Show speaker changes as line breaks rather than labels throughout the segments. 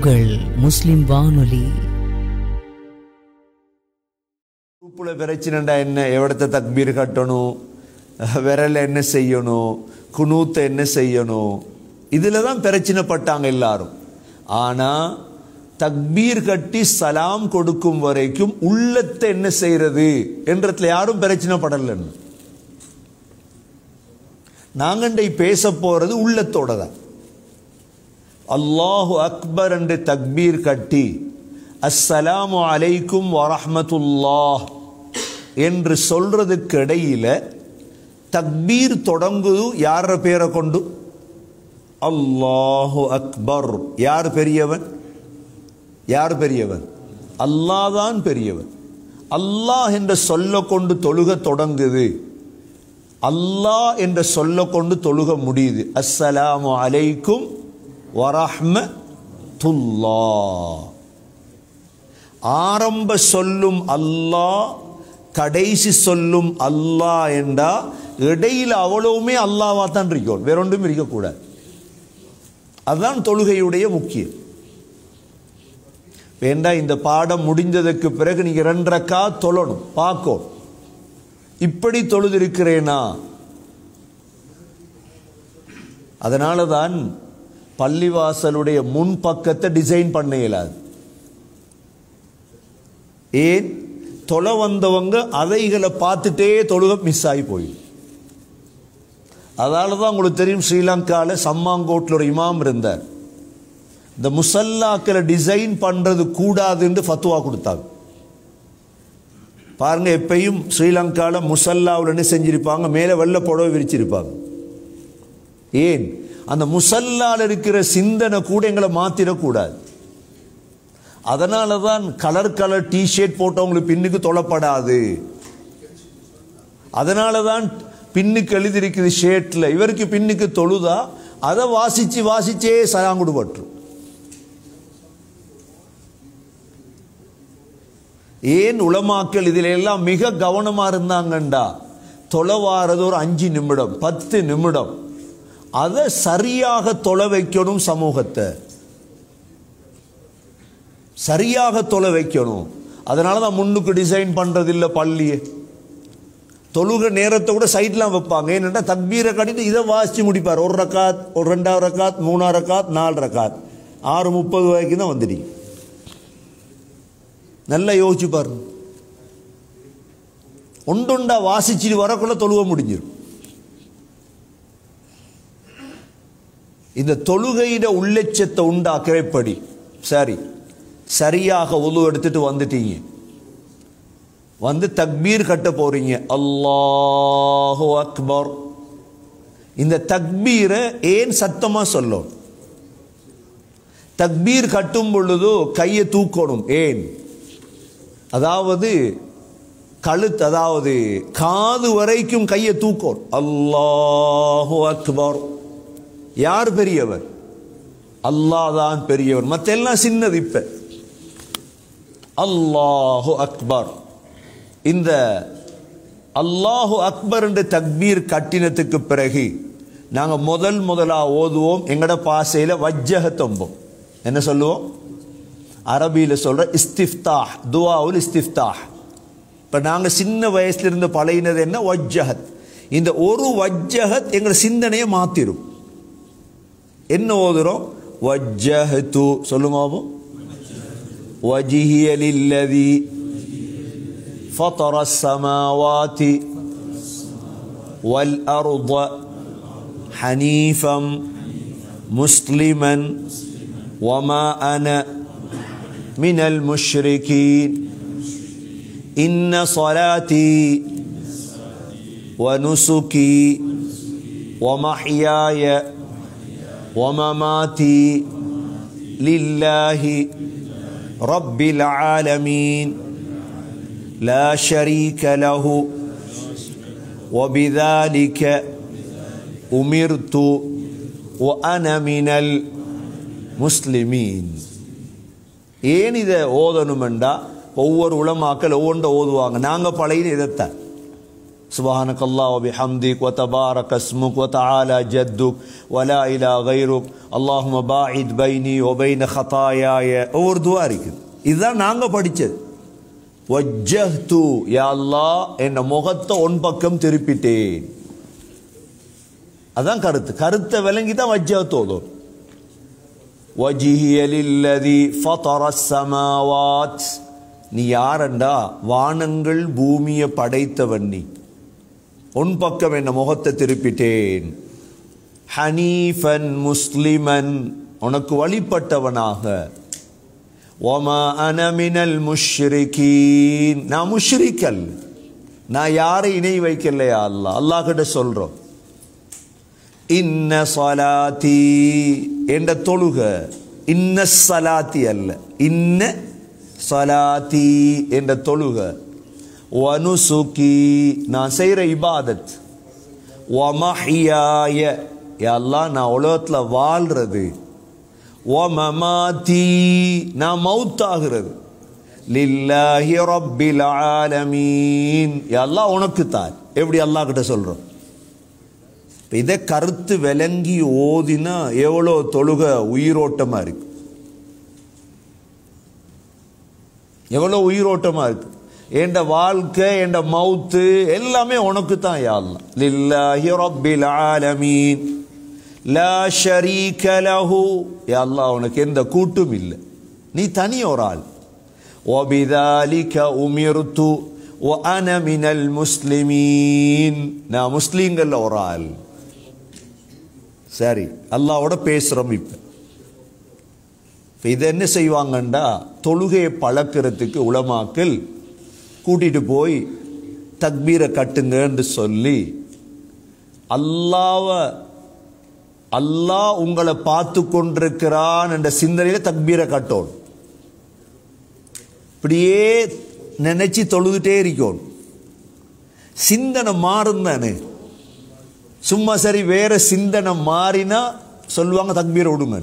உங்கள் முஸ்லிம் வானொலி
உப்புல பிரச்சனைண்டா என்ன எவ்வளத்த தக்பீர் கட்டணும் விரல என்ன செய்யணும் குனூத்தை என்ன செய்யணும் இதில் தான் பிரச்சனைப்பட்டாங்க எல்லாரும் ஆனால் தக்பீர் கட்டி சலாம் கொடுக்கும் வரைக்கும் உள்ளத்தை என்ன செய்யறது என்றதுல யாரும் பிரச்சனைப்படலன்னு நாங்கண்டை பேச போறது உள்ளத்தோட தான் அல்லாஹு அக்பர் என்று தக்பீர் கட்டி அஸ்ஸலாமு அலைக்கும் வரஹ்மத்துல்லாஹ் என்று சொல்றதுக்கு இடையில தக்பீர் தொடங்குது யார பேரை கொண்டு அல்லாஹு அக்பர் யார் பெரியவன் யார் பெரியவன் அல்லாஹ் தான் பெரியவன் அல்லாஹ் என்ற சொல்ல கொண்டு தொழுக தொடங்குது அல்லாஹ் என்ற சொல்ல கொண்டு தொழுக முடியுது அஸ்ஸலாமு அலைக்கும் வரஹ்மத்துல்லா ஆரம்ப சொல்லும் அல்லாஹ் கடைசி சொல்லும் அல்லாஹ் என்றா இடையில அவ்வளவுமே அல்லாவா தான் இருக்கும் வேற ஒன்றும் இருக்கக்கூடாது அதுதான் தொழுகையுடைய முக்கியம் வேண்டா இந்த பாடம் முடிந்ததுக்கு பிறகு நீங்க ரெண்டரைக்கா தொழணும் பார்க்கும் இப்படி தொழுதிருக்கிறேனா அதனால தான் பள்ளிவாசலுடைய முன் பக்கத்தை டிசைன் பண்ண இயலாது ஏன் தொலை வந்தவங்க அதைகளை பார்த்துட்டே தொழுக மிஸ் ஆகி போயிடும் அதனால தான் உங்களுக்கு தெரியும் ஸ்ரீலங்காவில் சம்மாங்கோட்டில் ஒரு இமாம் இருந்தார் இந்த முசல்லாக்களை டிசைன் பண்ணுறது கூடாதுன்னு ஃபத்துவா கொடுத்தாங்க பாருங்க எப்பயும் ஸ்ரீலங்காவில் முசல்லாவில் என்ன செஞ்சிருப்பாங்க மேலே வெள்ளை புடவை விரிச்சிருப்பாங்க ஏன் அந்த முசல்லால் இருக்கிற சிந்தனை கூட எங்களை மாத்திரக்கூடாது அதனால தான் கலர் கலர் டிஷர்ட் போட்டவங்களுக்கு பின்னுக்கு தொலைப்படாது அதனால தான் பின்னுக்கு எழுதியிருக்குது ஷேர்ட்ல இவருக்கு பின்னுக்கு தொழுதா அதை வாசிச்சு வாசிச்சே சராங்குடு பற்றும் ஏன் உளமாக்கல் இதில் எல்லாம் மிக கவனமா இருந்தாங்கண்டா தொலைவாரது ஒரு அஞ்சு நிமிடம் பத்து நிமிடம் அதை சரியாக தொலை வைக்கணும் சமூகத்தை சரியாக தொலை வைக்கணும் அதனால தான் முன்னுக்கு டிசைன் பண்றதில்லை பள்ளியை தொழுக நேரத்தை கூட சைட்லாம் வைப்பாங்க ஏன்னா தக்பீரை கட்டிட்டு இதை வாசிச்சு முடிப்பார் ஒரு ரக்காத் ஒரு ரெண்டாவது ரக்காத் மூணாவது ரக்காத் நாலு ரக்காத் ஆறு முப்பது வரைக்கும் தான் வந்துடுங்க நல்லா யோசிச்சு பாருங்க ஒண்டொண்டா வாசிச்சுட்டு வரக்குள்ள தொழுவ முடிஞ்சிடும் இந்த தொழுகையிட உள்ளட்சத்தை உண்டாக்கிறப்படி சரி சரியாக உழு எடுத்துட்டு வந்துட்டீங்க வந்து தக்பீர் கட்ட போறீங்க அல்லாஹு அக்பர் இந்த தக்பீரை ஏன் சத்தமா சொல்லும் தக்பீர் கட்டும் பொழுதோ கையை தூக்கணும் ஏன் அதாவது கழுத்து அதாவது காது வரைக்கும் கையை தூக்கணும் அல்லாஹு அக்பர் யார் பெரியவர் அல்லாஹ் தான் பெரியவர் மற்ற எல்லாம் சின்னது இப்ப அல்லாஹு அக்பர் இந்த அல்லாஹு அக்பர் என்ற தக்பீர் கட்டினத்துக்கு பிறகு நாங்க முதல் முதலா ஓதுவோம் எங்கட பாசையில வஜ்ஜகத்தொம்போம் என்ன சொல்லுவோம் அரபியில சொல்ற இஸ்திஃப்தாஹ் துவாவுல் இஸ்திஃப்தாஹ் இப்ப நாங்க சின்ன வயசுல இருந்து பழகினது என்ன வஜ்ஜகத் இந்த ஒரு வஜ்ஜகத் எங்க சிந்தனையை மாத்திரும் என்ன ஓதுறோம் வஜ்ஜஹத்து சொல்லுங்க وجهي للذي فطر السماوات والأرض حنيفا مسلما وما أنا من المشركين إن صلاتي ونسكي ومحياي ومماتي لله رب العالمين لا شريك له وبذلك أمرت وأنا من المسلمين ஏன் இதை ஓதணுமெண்டா ஒவ்வொரு உளமாக்கள் ஒவ்வொன்றை ஓதுவாங்க நாங்கள் பழைய இதைத்தான் سبحانك الله وبحمدك وتبارك اسمك وتعالى جدك ولا إله غيرك اللهم باعد بيني وبين خطاياي ஒவ்வொரு துவா இருக்குது இதுதான் நாங்க படிச்சது வஜ்ஜஹ்து யா அல்லாஹ் என் முகத்தை உன் பக்கம் திருப்பிட்டேன் அதான் கருத்து கருத்தை விளங்கி தான் வஜ்ஜஹ்து ஓதும் وجهي للذي فطر السماوات நீ யாரண்டா வானங்கள் பூமியை படைத்தவன் நீ உன் பக்கம் என்ன முகத்தை திருப்பிட்டேன் ஹனீஃபன் முஸ்லிமன் உனக்கு வழிபட்டவனாக ஒமா அனமினல் முஷ்ரிகீன் நான் முஷ்ரிக்கல் நான் யாரை இணை வைக்கலையா அல்லாஹ் அல்லாஹ் கிட்ட சொல்றோம் இன்ன சலாத்தி என்ற தொழுக இன்ன சலாத்தி அல்ல இன்ன சலாத்தி என்ற தொழுக வனுசுகி நான் செய்கிற இபாதத் வமஹியாய எல்லாம் நான் உலகத்தில் வாழ்றது வமமாத்தி நான் மௌத்தாகிறது லில்லாஹி ரப்பில் ஆலமீன் எல்லாம் உனக்கு தான் எப்படி அல்லாஹ் கிட்ட சொல்றோம் இப்ப இதை கருத்து விளங்கி ஓதினா எவ்வளோ தொழுக உயிரோட்டமா இருக்கு எவ்வளோ உயிரோட்டமா இருக்கு என்ற வாழ்க்கை என்ற மவுத்து எல்லாமே உனக்கு தான் யாழ்லாம் லில்லாஹி ரப்பில் ஆலமீன் லா ஷரீக லஹு யா அல்லாஹ் உனக்கு எந்த கூட்டும் இல்லை நீ தனி ஒரு ஆள் وبذلك أمرت وأنا من المسلمين நான் முஸ்லீம்கள்ல ஒரு ஆள் சரி அல்லாவோட பேசுறோம் இப்ப இப்ப இதை என்ன செய்வாங்கண்டா தொழுகையை பழக்கிறதுக்கு உலமாக்கள் கூட்டிட்டு போய் தக்பீரை கட்டுங்கன்னு சொல்லி அல்லாவ அல்லாஹ் உங்களை பார்த்து கொண்டிருக்கிறான் என்ற சிந்தனையில தக்பீரை கட்டணும் இப்படியே நினைச்சு தொழுதுட்டே இருக்கணும் சிந்தனை மாறும் தானே சும்மா சரி வேற சிந்தனை மாறினா சொல்லுவாங்க தக்பீரை விடுங்க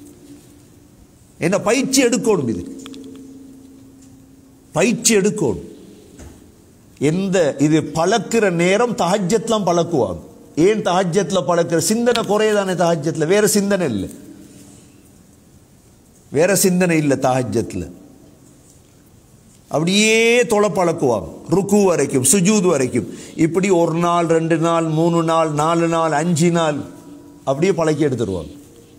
என்ன பயிற்சி எடுக்கணும் இது பயிற்சி எடுக்கணும் எந்த இது பழக்கிற நேரம் தஹஜத்லாம் பழக்குவாங்க ஏன் தஹஜத்ல பழக்கிற சிந்தனை குறையதானே தஹஜத்ல வேற சிந்தனை இல்லை வேற சிந்தனை இல்லை தஹஜத்ல அப்படியே தொலை பழக்குவாங்க ருக்கு வரைக்கும் சுஜூது வரைக்கும் இப்படி ஒரு நாள் ரெண்டு நாள் மூணு நாள் நாலு நாள் அஞ்சு நாள் அப்படியே பழக்கி எடுத்துருவாங்க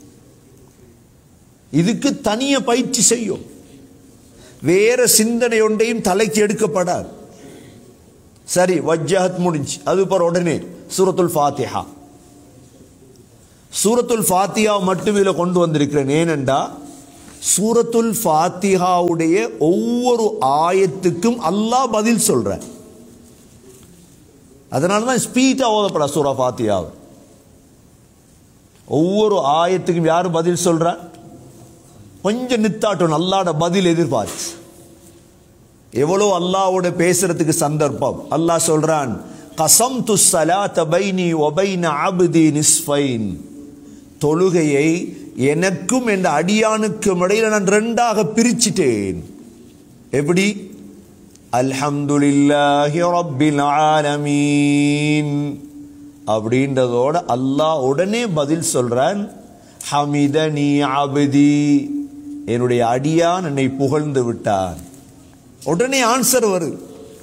இதுக்கு தனிய பயிற்சி செய்யும் வேற சிந்தனை ஒன்றையும் தலைக்கு எடுக்கப்படாது சரி வஜ்ஜஹத் முடிஞ்சு அது பிற உடனே சூரத்துல் ஃபாத்திஹா சூரத்துல் ஃபாத்திஹா மட்டும் இதில் கொண்டு வந்திருக்கிறேன் ஏனென்றா சூரத்துல் ஃபாத்திஹாவுடைய ஒவ்வொரு ஆயத்துக்கும் அல்லாஹ் பதில் சொல்ற அதனால தான் ஸ்பீட்டா ஓதப்பட சூரா ஃபாத்தியாவை ஒவ்வொரு ஆயத்துக்கும் யார் பதில் சொல்ற கொஞ்சம் நித்தாட்டும் அல்லாட பதில் எதிர்பார்த்து எவ்வளோ அல்லாவோட பேசுறதுக்கு சந்தர்ப்பம் அல்லாஹ் சொல்றான் கசம் து சலாத்த பைனி ஒபைன அபுதி நிஸ்ஃபைன் தொழுகையை எனக்கும் என்ற அடியானுக்கும் இடையில நான் ரெண்டாக பிரிச்சிட்டேன் எப்படி அல்ஹம்துலில்லாஹி ரப்பில் ஆலமீன் அப்படின்றதோட அல்லாஹ் உடனே பதில் சொல்றான் ஹமிதனி அபதி என்னுடைய அடியான் என்னை புகழ்ந்து விட்டான் உடனே ஆன்சர் வருது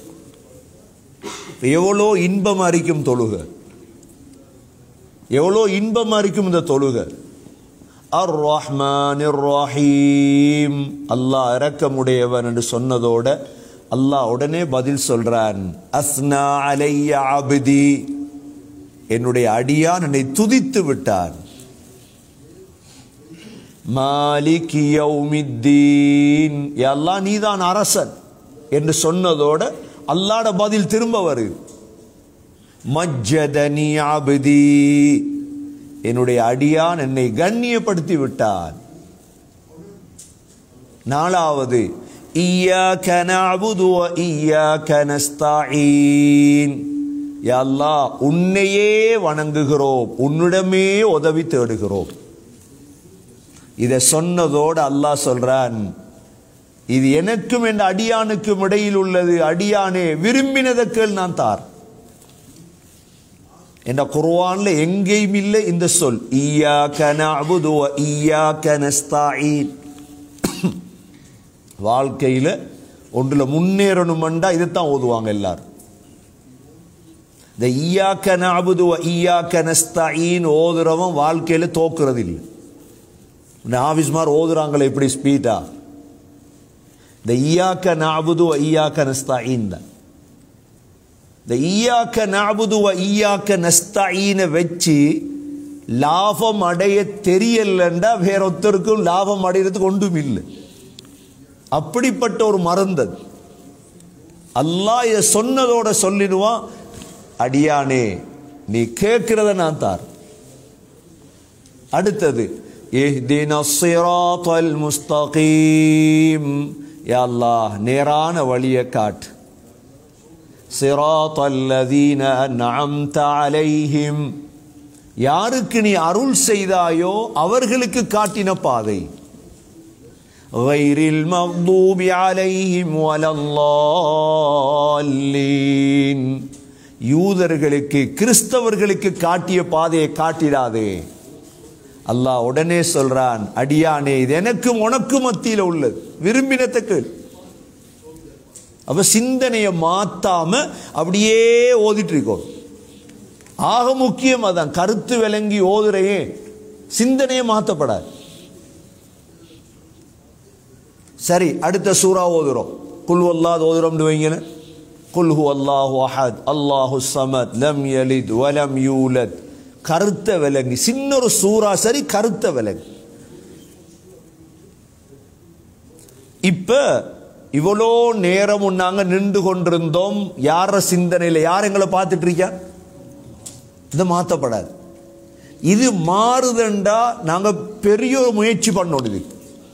எவ்வளோ இன்பம் அரிக்கும் தொழுக எவ்வளோ இன்பம் அரிக்கும் இந்த தொழுக அர் ரஹ்மான் ரஹீம் அல்லாஹ் இரக்கமுடையவன் என்று சொன்னதோட அல்லாஹ் உடனே பதில் சொல்றான் அஸ்னா அலைய அபதி என்னுடைய அடியான் என்னை துதித்து விட்டான் மாலிக் யௌமித்தீன் அல்லாஹ் நீதான் அரசன் என்று சொன்னதோட அல்லாட பதில் திரும்ப வருது மஜ்ஜதனி அபதி என்னுடைய அடியான் என்னை கண்ணியப்படுத்தி விட்டான் நாலாவது இய்யாக்க நஅபுது வ இய்யாக்க நஸ்தஈன் யா அல்லாஹ் உன்னையே வணங்குகிறோம் உன்னிடமே உதவி தேடுகிறோம் இதை சொன்னதோடு அல்லாஹ் சொல்றான் இது எனக்கும் என் அடியானுக்கும் இடையில் உள்ளது அடியானே விரும்பினதற்குள் நான் தார் என்ற குர்ஆன்ல எங்கேயும் இல்லை இந்த சொல் ஈயாக்க நஅபுது வ ஈயாக்க நஸ்தஈன் வாழ்க்கையில ஒன்றுல முன்னேறணுமெண்டா இதைத்தான் ஓதுவாங்க எல்லாரும் இந்த ஈயாக்க நஅபுது வ ஈயாக்க நஸ்தஈன் ஓதுறவன் வாழ்க்கையில தோக்குறது இல்லை இந்த ஆஃபீஸ்மார் ஓதுறாங்களே எப்படி ஸ்பீடா இந்த ஈயாக்க நஅபுது வ ஈயாக்க நஸ்தஈன் தான் இந்த ஈயாக்க நஅபுது வ ஈயாக்க நஸ்தஈனை வச்சு லாபம் அடைய தெரியலண்டா வேற ஒருத்தருக்கும் லாபம் அடைகிறதுக்கு ஒன்றும் இல்லை அப்படிப்பட்ட ஒரு மருந்து அது. அல்லாஹ் இதை சொன்னதோட சொல்லிடுவான் அடியானே நீ கேட்கிறத நான் தார் அடுத்தது இஹ்தின ஸிராத்தல் முஸ்தகீம் யா அல்லாஹ் நேரான வழியை காட்டு சிராத்தல் லதீன அன்அம்த அலைஹிம் யாருக்கு நீ அருள் செய்தாயோ அவர்களுக்கு காட்டின பாதை غير المغضوب عليهم ولا الضالين யூதர்களுக்கு கிறிஸ்தவர்களுக்கு காட்டிய பாதையை காட்டிடாதே அல்லாஹ் உடனே சொல்றான் அடியானே இது எனக்கும் உனக்கும் மத்தியில் உள்ளது விரும்பினத்துக்கு அப்ப சிந்தனையை மாத்தாம அப்படியே ஓதிட்டு இருக்கோம் ஆக முக்கியம் அதான் கருத்து விளங்கி ஓதுறையே சிந்தனையை மாத்தப்படாது சரி அடுத்த சூறா ஓதுறோம் குல் அல்லாஹ் ஓதுறோம்னு வைங்களேன் குல் ஹு அல்லாஹு அஹத் அல்லாஹு சமத் லம் யலித் வலம் யூலத் கருத்த விலங்கி சின்ன ஒரு சூறா சரி கருத்த விலங்கு இப்ப இவ்வளோ நேரமும் நாங்க நின்று கொண்டிருந்தோம் யார சிந்தனையில யார் எங்களை பார்த்துட்டு இருக்கா இது மாத்தப்படாது இது மாறுதண்டா நாங்க பெரிய ஒரு முயற்சி பண்ணணும் இதுக்கு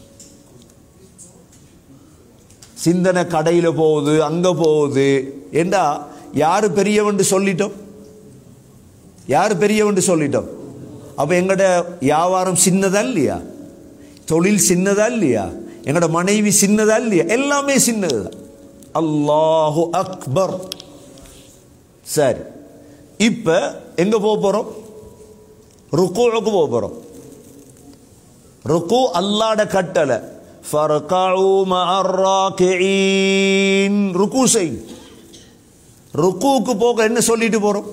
சிந்தனை கடையில போகுது அங்க போகுது ஏண்டா யாரு பெரியவன் சொல்லிட்டோம் யார் பெரியவன் சொல்லிட்டோம் அப்ப எங்கட வியாபாரம் சின்னதா இல்லையா தொழில் சின்னதா இல்லையா எங்கட மனைவி சின்னதா இல்லையா எல்லாமே சின்னதுதான் அல்லாஹு அக்பர் சரி இப்ப எங்க போக போறோம் ருக்குவுக்கு போக போறோம் ருக்கு அல்லாட கட்டளை فَارْكَعُوا مَعَ الرَّاكِعِينَ ருக்கு செய் ருக்குவுக்கு போக என்ன சொல்லிட்டு போறோம்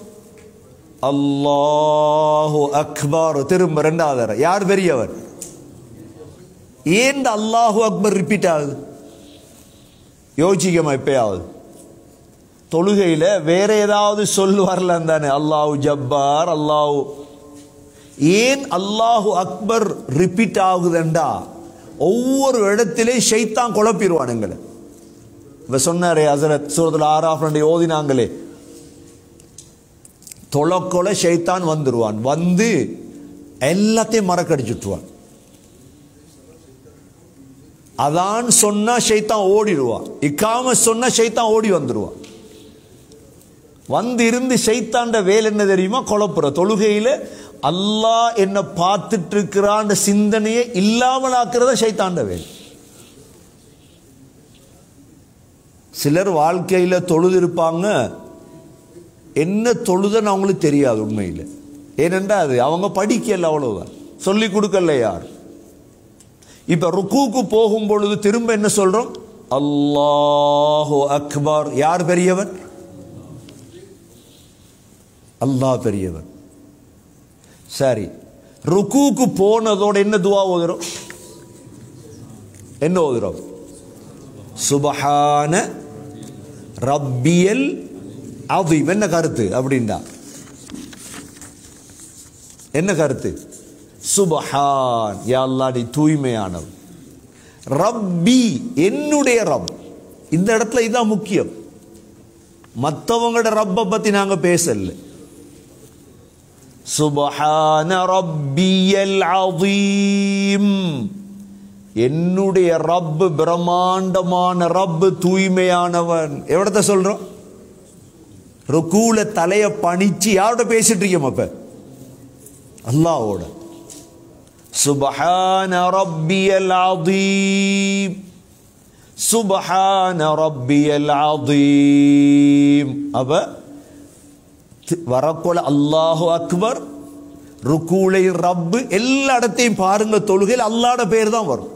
அல்லாஹு அக்பர் திரும்ப ரெண்டாவது தடவை. யார் பெரியவர் ஏன் அல்லாஹு அக்பர் ரிப்பீட் ஆகுது யோசிக்கமா எப்பயாவது தொழுகையில வேற ஏதாவது சொல் வரலாம் தானே அல்லாஹு ஜப்பார் அல்லாஹு ஏன் அல்லாஹு அக்பர் ரிப்பீட் ஆகுதுண்டா ஒவ்வொரு இடத்திலையும் ஷைத்தான் குழப்பிடுவான் எங்களை இப்ப சொன்னாரே ஹசரத் சூரத்துல ஆறாஃப் ரெண்டு ஓதினாங்களே தொலைக்கொல ஷைத்தான் வந்துருவான் வந்து எல்லாத்தையும் மறக்கடிச்சுட்டுருவான் அதான் சொன்னா ஷைத்தான் ஓடிடுவான் இக்காம சொன்னா ஷைத்தான் ஓடி வந்துடுவான் வந்து இருந்து ஷைத்தாண்ட வேலை என்ன தெரியுமா குழப்புற தொழுகையில அல்லாஹ் என்ன பார்த்துட்டு இருக்கிறான் சிந்தனையை இல்லாமல் ஆக்குறத ஷைத்தாண்ட வேலை சிலர் வாழ்க்கையில தொழுது இருப்பாங்க என்ன தொழுதுன்னு அவங்களுக்கு தெரியாது உண்மையில் ஏனென்றா அது அவங்க படிக்கல அவ்வளவுதான் சொல்லி கொடுக்கல யார் இப்ப ருக்குக்கு போகும் பொழுது திரும்ப என்ன சொல்றோம் அல்லாஹு அக்பர் யார் பெரியவன் அல்லாஹ் பெரியவன் சரி ருக்குக்கு போனதோட என்ன துவா ஓதுறோம் என்ன ஓதுறோம் சுபஹான ரப்பியல் அதீம் என்ன கருத்து அப்படின்டா என்ன கருத்து சுபஹான் யா அல்லாஹ் நீ தூய்மையானவன் ரப்பி என்னுடைய ரப் இந்த இடத்துல இதான் முக்கியம் மற்றவங்களோட ரப்பை பத்தி நாங்க பேசல சுபஹான ரப்பியல் அதீம் என்னுடைய ரப்பு பிரம்மாண்டமான ரப்பு தூய்மையானவன் எவ்வளத்த சொல்றோம் ருக்கூல தலைய பணிச்சு யாரோட பேசிட்டு இருக்கோம் அப்ப அல்லாவோட சுபஹான ரப்பியல் அதீம் சுபஹான ரப்பியல் அதீம் அப்ப தி- வரக்கொல அல்லாஹு அக்பர் ருக்கூலை ரப்பு எல்லா இடத்தையும் பாருங்க தொழுகையில் அல்லாட பேர் தான் வரும்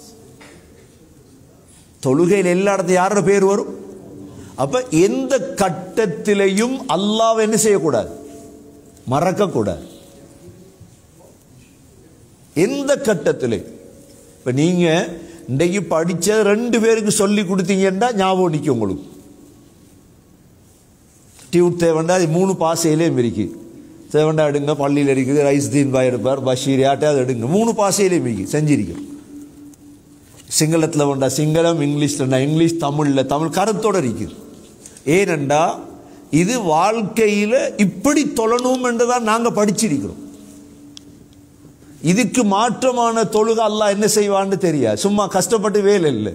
தொழுகையில் எல்லா இடத்தையும் யாரோட பேர் வரும் அப்ப எந்த கட்டத்திலையும் அல்லாஹ் என்ன செய்யக்கூடாது மறக்கக்கூடாது எந்த கட்டத்திலே இப்ப நீங்க இன்றைக்கு படிச்ச ரெண்டு பேருக்கு சொல்லி கொடுத்தீங்கன்னா ஞாபகம் நிற்கும் உங்களுக்கு டியூட் தேவண்டா அது மூணு பாசையிலேயும் இருக்கு தேவண்டா எடுங்க பள்ளியில் இருக்குது ரைஸ் தீன் பாய் எடுப்பார் பஷீர் யாட்டையாவது எடுங்க மூணு பாசையிலேயும் இருக்கு செஞ்சிருக்கும் சிங்களத்தில் வேண்டா சிங்களம் இங்கிலீஷ்லண்டா இங்கிலீஷ் தமிழில் தமிழ் கருத்தோட இருக்குது ஏனெண்டா இது வாழ்க்கையில் இப்படி தொழணும் என்று தான் நாங்கள் படிச்சிருக்கிறோம் இதுக்கு மாற்றமான தொழுகை அல்லாஹ் என்ன செய்வான்னு தெரியாது சும்மா கஷ்டப்பட்டு வேலை இல்லை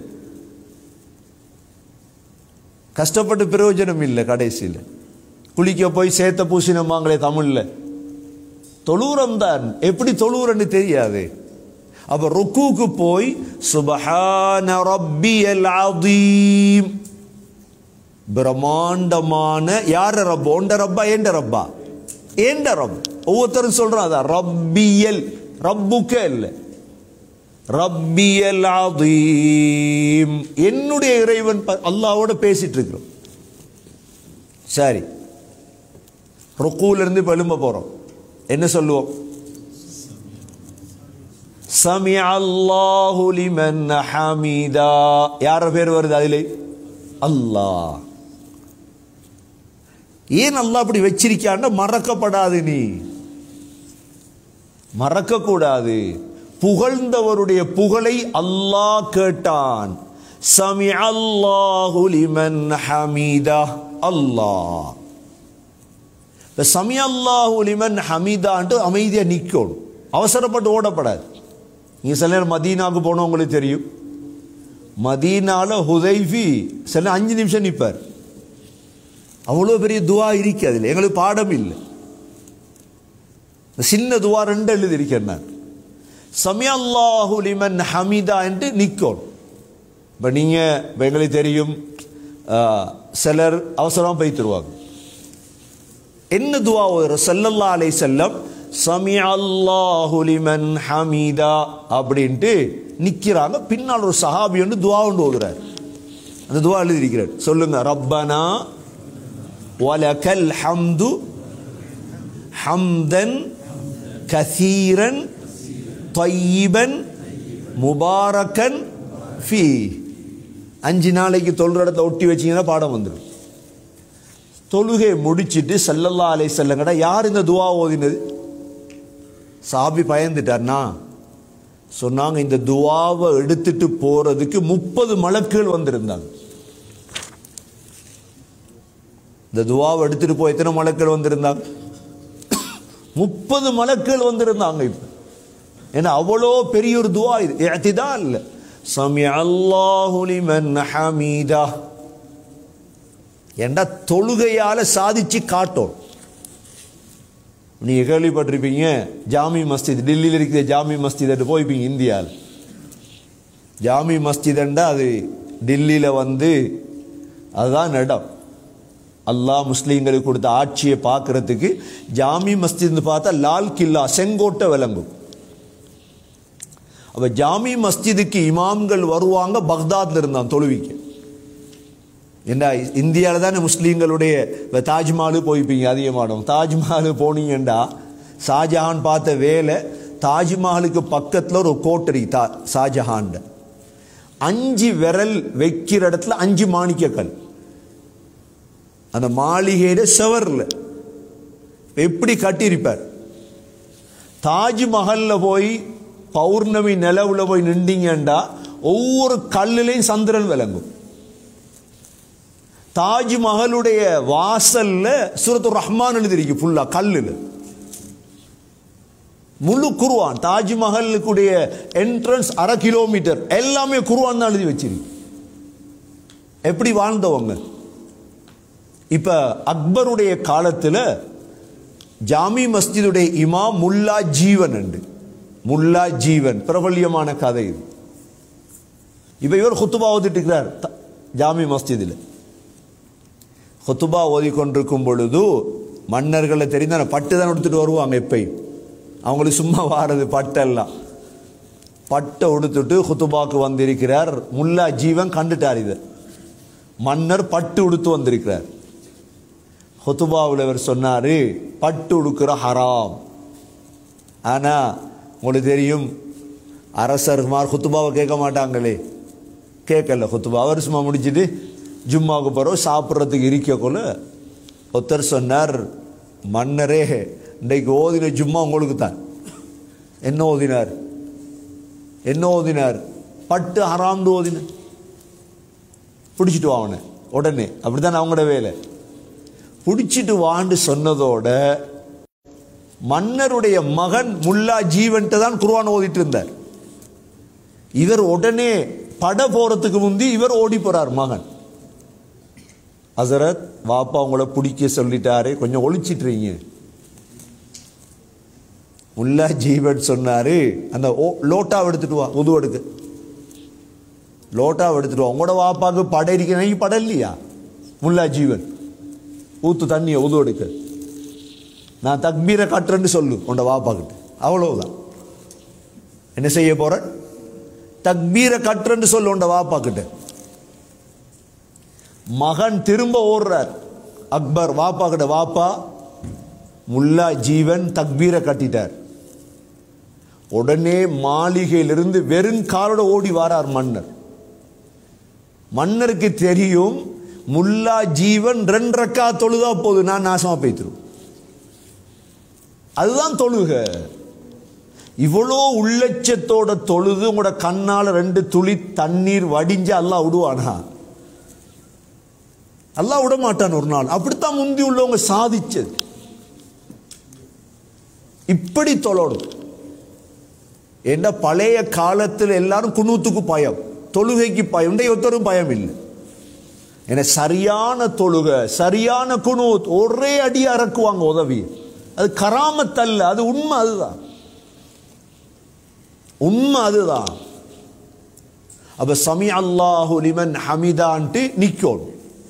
கஷ்டப்பட்டு பிரயோஜனம் இல்லை கடைசியில் குளிக்க போய் சேத்த பூசினமாங்களே தமிழில் தொழுவுரம் தான் எப்படி தொழுவுறன்னு தெரியாது அப்ப ருக்குக்கு போய் சுபஹான ரப்பியல் அதீம் பிரம்மாண்டமான யார ரப்பா உண்ட ரப்பா ஏண்ட ரப்பா ஏண்ட ரப் ஒவ்வொருத்தரும் சொல்றான் அதான் ரப்பியல் ரப்புக்க இல்லை ரப்பியல் அதீம் என்னுடைய இறைவன் ப- அல்லாஹ்வோட பேசிட்டு இருக்கிறோம் சரி ருக்கூல இருந்து இப்ப எழும்ப போறோம் என்ன சொல்லுவோம் சமி அல்லாஹு லிமன் ஹமீதா யார பேர் வருது அதிலே அல்லாஹ் ஏன் அல்லாஹ் அப்படி வச்சிருக்கான்னா மறக்கப்படாது நீ மறக்க கூடாது புகழ்ந்தவருடைய புகழை அல்லாஹ் கேட்டான் சமி அல்லாஹு லிமன் ஹமீதா அல்லாஹ் இந்த சமி அல்லாஹு லிமன் ஹமீதான்ட்டு அமைதியா நிக்கணும் அவசரப்பட்டு ஓடப்படாது நீங்க சில நேரம் மதீனாவுக்கு போனவங்களுக்கு தெரியும் மதீனால ஹுதைஃபி சில நேரம் அஞ்சு நிமிஷம் நிற்பார் அவ்வளோ பெரிய துவா இருக்கு அதில் எங்களுக்கு பாடம் இல்லை சின்ன துவா ரெண்டு எழுதி இருக்கேன் நான் சமி அல்லாஹு லிமன் ஹமீதா என்று நிற்கணும் இப்போ நீங்கள் இப்போ எங்களுக்கு தெரியும் ஆ, சிலர் அவசரமாக போய் தருவாங்க என்ன துவா வரும் சல்லல்லா அலை செல்லம் சமி அல்லாஹு லிமன் ஹமீதா அப்படின்ட்டு நிக்கிறாங்க பின்னால் ஒரு சஹாபி வந்து துவா ஒன்று ஓதுறார் அந்த துவா எழுதியிருக்கிறார் சொல்லுங்க ரப்பனா வலகல் ஹம்து ஹம்தன் கசீரன் தொய்யிபன் முபாரக்கன் ஃபீ அஞ்சு நாளைக்கு தொழுற இடத்துல ஒட்டி வச்சீங்கன்னா பாடம் வந்துடும் தொழுகை முடிச்சிட்டு சல்லல்லா அலை செல்லங்கடா யார் இந்த துவா ஓதினது சாபி பயந்துட்டார்னா சொன்னாங்க இந்த துவாவை எடுத்துட்டு போறதுக்கு முப்பது மலக்குகள் வந்திருந்தாங்க இந்த துவாவை எடுத்துட்டு போய் எத்தனை மலக்குகள் வந்திருந்தாங்க முப்பது மலக்குகள் வந்திருந்தாங்க இப்ப ஏன்னா அவ்வளோ பெரிய ஒரு துவா இது இஅ்திதால் இல்ல சமி அல்லாஹு லிமன் ஹமீதா ஏண்டா தொழுகையால சாதிச்சு காட்டும் நீங்க கேள்விப்பட்டிருப்பீங்க ஜாமி மஸ்ஜித் டெல்லியில் இருக்கிற ஜாமி மஸ்ஜித் போய்ப்பீங்க இந்தியாவில் ஜாமி மஸ்ஜிதண்டா அது டெல்லியில் வந்து அதுதான் இடம் அல்லாஹ் முஸ்லீம்களுக்கு கொடுத்த ஆட்சியை பார்க்கறதுக்கு ஜாமி மஸ்ஜித்னு பார்த்தா லால் கில்லா செங்கோட்டை விளங்கும் அப்ப ஜாமி மஸ்ஜிதுக்கு இமாம்கள் வருவாங்க பக்தாத்ல இருந்தான் தொழுவிக்க என்ன இந்தியாவில் தானே முஸ்லீம்களுடைய இப்ப தாஜ்மஹாலு போய்ப்பீங்க அதிகமானோம் தாஜ்மஹாலு போனீங்கண்டா ஷாஜஹான் பார்த்த வேலை தாஜ்மஹாலுக்கு பக்கத்தில் ஒரு கோட்டரி தா ஷாஜஹான் அஞ்சு விரல் வைக்கிற இடத்துல அஞ்சு மாணிக்கக்கல் அந்த மாளிகையில செவர்ல எப்படி கட்டியிருப்பார் தாஜ்மஹல்ல போய் பௌர்ணமி நிலவுல போய் நின்றீங்கண்டா ஒவ்வொரு கல்லுலையும் சந்திரன் விளங்கும் தாஜ்மஹலுடைய வாசல்ல சூரத்து ரஹ்மான் எழுதிருக்கு ஃபுல்லா கல்லுல முழு குருவான் தாஜ்மஹலுக்குடைய என்ட்ரன்ஸ் அரை கிலோமீட்டர் எல்லாமே குருவான் தான் எழுதி வச்சிருக்கு எப்படி வாழ்ந்தவங்க இப்ப அக்பருடைய காலத்துல ஜாமி மஸ்ஜிதுடைய இமாம் முல்லா ஜீவன் உண்டு முல்லா ஜீவன் பிரபல்யமான கதை இது இப்ப இவர் குத்துபா ஓதிட்டு இருக்கிறார் த- ஜாமி மஸ்ஜிதில் குத்துபா ஓதிக்கொண்டிருக்கும் பொழுது மன்னர்களை தெரிந்தான பட்டு தான் எடுத்துட்டு வருவாங்க எப்பயும் அவங்களுக்கு சும்மா வாரது பட்டெல்லாம் பட்டை உடுத்துட்டு குத்துபாக்கு வந்திருக்கிறார் முல்லா ஜீவன் கண்டுட்டார் இதை மன்னர் பட்டு உடுத்து வந்திருக்கிறார் ஹுத்துபாவில் அவர் சொன்னாரு பட்டு உடுக்கிற ஹராம் ஆனா உங்களுக்கு தெரியும் அரசர்மார் ஹுத்துபாவை கேட்க மாட்டாங்களே கேட்கல ஹுத்துபா அவர் சும்மா முடிச்சுட்டு ஜும்மாவுக்கு போகிறோம் சாப்பிட்றதுக்கு இருக்கக்குள்ள ஒருத்தர் சொன்னார் மன்னரே இன்றைக்கு ஓதின ஜும்மா உங்களுக்கு தான் என்ன ஓதினார் என்ன ஓதினார் பட்டு ஹராம்னு ஓதினார் பிடிச்சிட்டு வா அவனை உடனே அப்படிதான் அவங்களோட வேலை பிடிச்சிட்டு வான்னு சொன்னதோட மன்னருடைய மகன் முல்லா ஜீவன்ட்டு தான் குர்ஆன் ஓதிட்டு இருந்தார் இவர் உடனே பட போறதுக்கு முந்தி இவர் ஓடி போறார் மகன் ஹசரத் வாப்பா உங்களை பிடிக்க சொல்லிட்டாரு கொஞ்சம் ஒழிச்சிட்டுறீங்க முல்லா ஜீவன் சொன்னாரு அந்த ஓ- லோட்டாவை எடுத்துட்டு வா உது எடுக்க லோட்டாவை எடுத்துட்டு வா உங்களோட வாப்பாக்கு பட இருக்கிற பட இல்லையா முல்லா ஜீவன் ஊத்து தண்ணியை உது எடுக்க நான் தக்பீரை கட்டுறேன்னு சொல்லு உண்ட வாப்பா கிட்ட அவ்வளவுதான் என்ன செய்ய போற தக்பீரை கட்டுறேன்னு சொல்லு உண்ட வாப்பா கிட்ட மகன் திரும்ப ஓடுறார் அக்பர் வாப்பா கிட்ட வாப்பா முல்லா ஜீவன் தக்பீரை கட்டிட்டார் உடனே மாளிகையிலிருந்து வெறும் காலோட ஓடி வாரார் மன்னர் மன்னருக்கு தெரியும் முல்லா ஜீவன் ரெண்டு ரக்கா தொழுதா போது நான் நாசமா போய்த்திரும் அதுதான் தொழுக இவ்வளோ உள்ளட்சத்தோட தொழுது உங்களோட கண்ணால ரெண்டு துளி தண்ணீர் வடிஞ்சு அல்லாஹ் விடுவானா அல்லாஹ் விட மாட்டான் ஒரு நாள் அப்படித்தான் முந்தி உள்ளவங்க சாதிச்சது இப்படி தொழணும் என்ன பழைய காலத்தில் எல்லாரும் குனூத்துக்கு பயம் தொழுகைக்கு பயம் இன்றைய ஒருத்தரும் பயம் இல்லை என சரியான தொழுக சரியான குனூத் ஒரே அடி அறக்குவாங்க உதவி அது கராமத்தல்ல அது உண்மை அதுதான் உண்மை அதுதான் அப்ப சமி அல்லாஹு லிமன் ஹமிதான்ட்டு நிக்கோணும்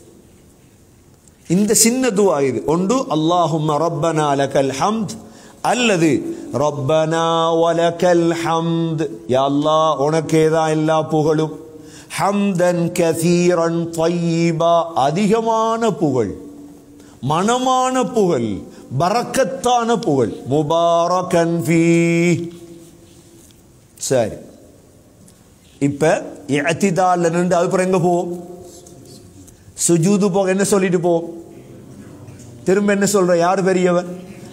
இந்த சின்ன துவா இது ஒன்று அல்லாஹும்ம ரப்பனா லக்கல் ஹம்த் அல்லது ரப்பனா வலக்கல் ஹம்த் யா அல்லாஹ் உனக்கே தான் எல்லா புகழும் ஹம்தன் கசீரன் தையீபா அதிகமான புகழ் மனமான புகழ் பரக்கத்தான புகழ் முபாரகன் ஃபீ சரி இப்ப இஅ்திதால்ல நின்று அதுக்கப்புறம் எங்க போவோம் சுஜூது போக என்ன சொல்லிட்டு போ திரும்ப என்ன சொல்ற யார் பெரியவர்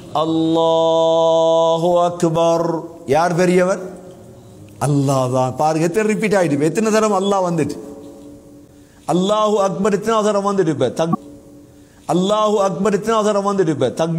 அல்லாஹு அக்பர் யார் பெரியவர் அல்லாஹ் தான் பாருங்க எத்தனை ரிப்பீட் ஆயிட்டு எத்தனை தரம் அல்லாஹ் வந்துட்டு அல்லாஹு அக்பர் எத்தனை தரம் வந்துட்டு இப்ப தக் அல்லாஹு அக்பர் எத்தனை தரம் வந்துட்டு இப்ப தக்